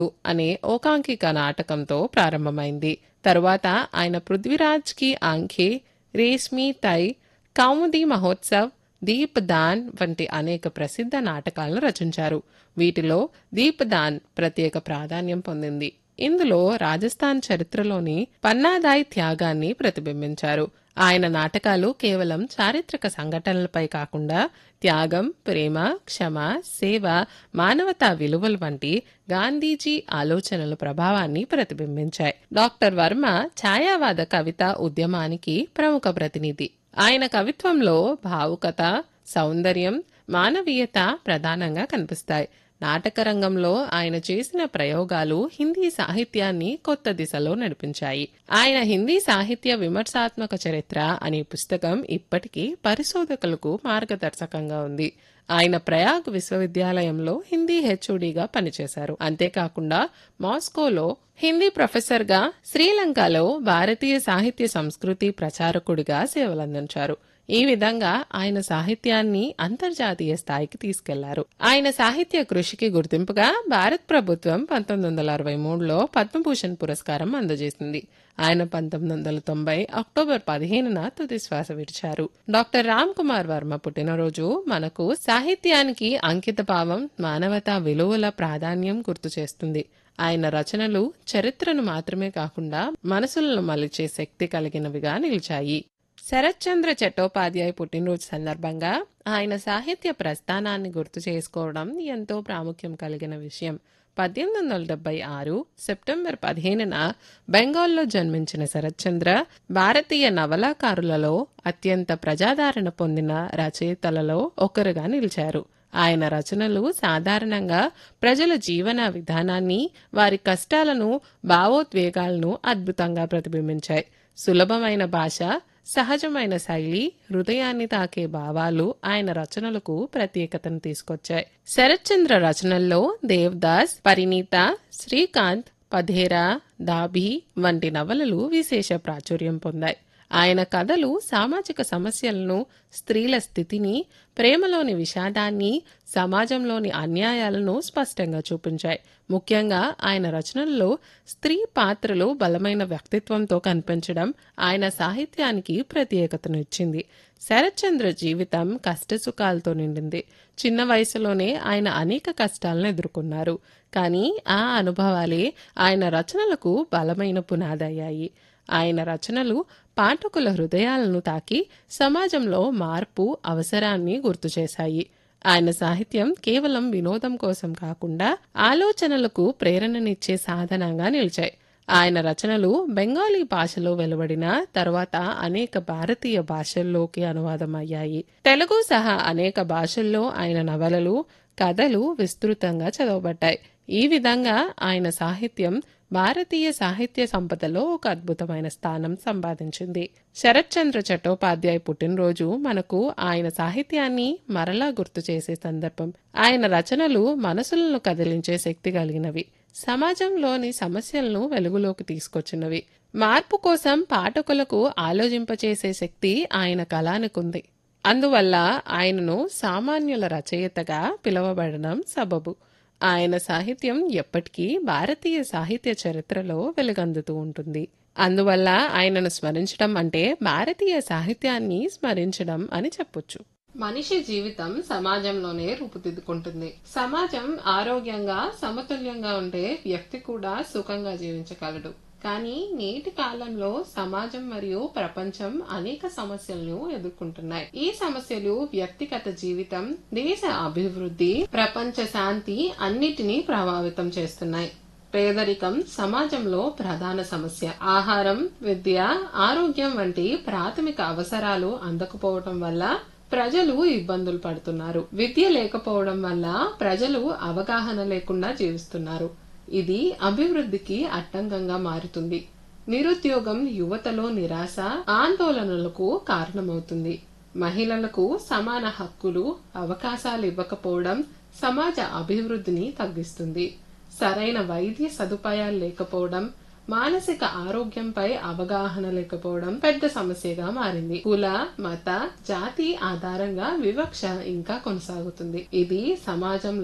అనే ఏకాంకిక నాటకంతో ప్రారంభమైంది తరువాత ఆయన పృథ్వీరాజ్ కి ఆంఖే రేష్మి తై కౌముది మహోత్సవ్ దీప్ దాన్ వంటి అనేక ప్రసిద్ధ నాటకాలను రచించారు వీటిలో దీప్ దాన్ ప్రత్యేక ప్రాధాన్యం పొందింది ఇందులో రాజస్థాన్ చరిత్రలోని పన్నాదాయ్ త్యాగాన్ని ప్రతిబింబించారు ఆయన నాటకాలు కేవలం చారిత్రక సంఘటనలపై కాకుండా త్యాగం ప్రేమ క్షమ సేవ మానవతా విలువలు వంటి గాంధీజీ ఆలోచనల ప్రభావాన్ని ప్రతిబింబించాయి డాక్టర్ వర్మ ఛాయావాద కవిత ఉద్యమానికి ప్రముఖ ప్రతినిధి ఆయన కవిత్వంలో భావుకత సౌందర్యం మానవీయత ప్రధానంగా కనిపిస్తాయి నాటక రంగంలో ఆయన చేసిన ప్రయోగాలు హిందీ సాహిత్యాన్ని కొత్త దిశలో నడిపించాయి ఆయన హిందీ సాహిత్య విమర్శాత్మక చరిత్ర అనే పుస్తకం ఇప్పటికీ పరిశోధకులకు మార్గదర్శకంగా ఉంది ఆయన ప్రయాగ్ విశ్వవిద్యాలయంలో హిందీ హెచ్ఓడిగా పనిచేశారు అంతేకాకుండా మాస్కోలో హిందీ ప్రొఫెసర్గా శ్రీలంకలో భారతీయ సాహిత్య సంస్కృతి ప్రచారకుడిగా సేవలందించారు ఈ విధంగా ఆయన సాహిత్యాన్ని అంతర్జాతీయ స్థాయికి తీసుకెళ్లారు ఆయన సాహిత్య కృషికి గుర్తింపుగా భారత్ ప్రభుత్వం పంతొమ్మిది వందల అరవై మూడులో పద్మభూషణ్ పురస్కారం అందజేసింది ఆయన పంతొమ్మిది వందల తొంభై అక్టోబర్ పదిహేనున తుది శ్వాస విడిచారు డాక్టర్ రామ్ కుమార్ వర్మ పుట్టినరోజు మనకు సాహిత్యానికి అంకిత భావం మానవతా విలువల ప్రాధాన్యం గుర్తు చేస్తుంది ఆయన రచనలు చరిత్రను మాత్రమే కాకుండా మనసులను మలిచే శక్తి కలిగినవిగా నిలిచాయి శరత్చంద్ర చట్టోపాధ్యాయ పుట్టినరోజు సందర్భంగా ఆయన సాహిత్య ప్రస్థానాన్ని గుర్తు చేసుకోవడం ఎంతో ప్రాముఖ్యం కలిగిన విషయం పద్దెనిమిది వందల డెబ్బై ఆరు సెప్టెంబర్ పదిహేనున బెంగాల్లో జన్మించిన శరత్చంద్ర భారతీయ నవలాకారులలో అత్యంత ప్రజాదరణ పొందిన రచయితలలో ఒకరుగా నిలిచారు ఆయన రచనలు సాధారణంగా ప్రజల జీవన విధానాన్ని వారి కష్టాలను భావోద్వేగాలను అద్భుతంగా ప్రతిబింబించాయి సులభమైన భాష సహజమైన శైలి హృదయాన్ని తాకే భావాలు ఆయన రచనలకు ప్రత్యేకతను తీసుకొచ్చాయి శరత్చంద్ర రచనల్లో దేవ్దాస్ పరిణీత శ్రీకాంత్ పధేరా దాభి వంటి నవలలు విశేష ప్రాచుర్యం పొందాయి ఆయన కథలు సామాజిక సమస్యలను స్త్రీల స్థితిని ప్రేమలోని విషాదాన్ని సమాజంలోని అన్యాయాలను స్పష్టంగా చూపించాయి ముఖ్యంగా ఆయన రచనల్లో స్త్రీ పాత్రలు బలమైన వ్యక్తిత్వంతో కనిపించడం ఆయన సాహిత్యానికి ప్రత్యేకతను ఇచ్చింది శరత్చంద్ర జీవితం కష్టసుఖాలతో నిండింది చిన్న వయసులోనే ఆయన అనేక కష్టాలను ఎదుర్కొన్నారు కానీ ఆ అనుభవాలే ఆయన రచనలకు బలమైన పునాదయ్యాయి ఆయన రచనలు పాఠకుల హృదయాలను తాకి సమాజంలో మార్పు అవసరాన్ని గుర్తు చేశాయి ఆయన సాహిత్యం కేవలం వినోదం కోసం కాకుండా ఆలోచనలకు ప్రేరణనిచ్చే సాధనంగా నిలిచాయి ఆయన రచనలు బెంగాలీ భాషలో వెలువడిన తర్వాత అనేక భారతీయ భాషల్లోకి అనువాదమయ్యాయి తెలుగు సహా అనేక భాషల్లో ఆయన నవలలు కథలు విస్తృతంగా చదవబడ్డాయి ఈ విధంగా ఆయన సాహిత్యం భారతీయ సాహిత్య సంపదలో ఒక అద్భుతమైన స్థానం సంపాదించింది శరత్చంద్ర చట్టోపాధ్యాయ పుట్టినరోజు మనకు ఆయన సాహిత్యాన్ని మరలా గుర్తు చేసే సందర్భం ఆయన రచనలు మనసులను కదిలించే శక్తి కలిగినవి సమాజంలోని సమస్యలను వెలుగులోకి తీసుకొచ్చినవి మార్పు కోసం పాఠకులకు ఆలోచింపచేసే శక్తి ఆయన కళానికుంది అందువల్ల ఆయనను సామాన్యుల రచయితగా పిలువబడడం సబబు ఆయన సాహిత్యం ఎప్పటికీ భారతీయ సాహిత్య చరిత్రలో వెలుగందుతూ ఉంటుంది అందువల్ల ఆయనను స్మరించడం అంటే భారతీయ సాహిత్యాన్ని స్మరించడం అని చెప్పొచ్చు మనిషి జీవితం సమాజంలోనే రూపుదిద్దుకుంటుంది సమాజం ఆరోగ్యంగా సమతుల్యంగా ఉంటే వ్యక్తి కూడా సుఖంగా జీవించగలడు కానీ నేటి కాలంలో సమాజం మరియు ప్రపంచం అనేక సమస్యలను ఎదుర్కొంటున్నాయి ఈ సమస్యలు వ్యక్తిగత జీవితం దేశ అభివృద్ధి ప్రపంచ శాంతి అన్నిటినీ ప్రభావితం చేస్తున్నాయి పేదరికం సమాజంలో ప్రధాన సమస్య ఆహారం విద్య ఆరోగ్యం వంటి ప్రాథమిక అవసరాలు అందకపోవటం వల్ల ప్రజలు ఇబ్బందులు పడుతున్నారు విద్య లేకపోవడం వల్ల ప్రజలు అవగాహన లేకుండా జీవిస్తున్నారు ఇది అభివృద్ధికి అడ్డంకంగా మారుతుంది నిరుద్యోగం యువతలో నిరాశ ఆందోళనలకు కారణమవుతుంది మహిళలకు సమాన హక్కులు అవకాశాలు ఇవ్వకపోవడం సమాజ అభివృద్ధిని తగ్గిస్తుంది సరైన వైద్య సదుపాయాలు లేకపోవడం మానసిక ఆరోగ్యంపై అవగాహన లేకపోవడం పెద్ద సమస్యగా మారింది కుల మత జాతి ఆధారంగా వివక్ష ఇంకా కొనసాగుతుంది ఇది సమాజంలో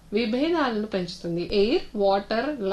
విభేదాలను పెంచుతుంది ఎయిర్ వాటర్